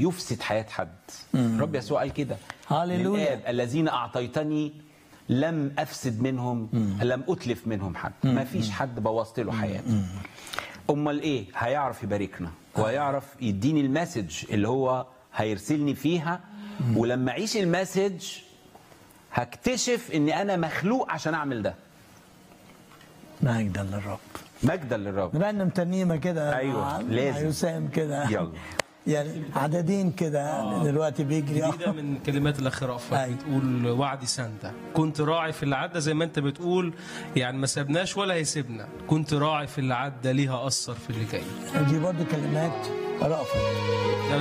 يفسد حياه حد رب يسوع قال كده هاليلويا. للآب الذين اعطيتني لم افسد منهم لم اتلف منهم حد ما فيش حد بوظت له حياته امال ايه هيعرف يباركنا وهيعرف يديني المسج اللي هو هيرسلني فيها ولما اعيش المسج هكتشف ان انا مخلوق عشان اعمل ده مجدا للرب مجدا للرب نرنم ترنيمه كده أيوة، مع- مع لازم. يسام كده يلا. يعني عددين كده دلوقتي بيجري جديدة من كلمات الأخ رأفت أيوة. بتقول وعدي سانتا كنت راعي في اللي عدى زي ما أنت بتقول يعني ما سابناش ولا هيسيبنا كنت راعي في اللي عدى ليها أثر في اللي جاي دي برضه كلمات رأفت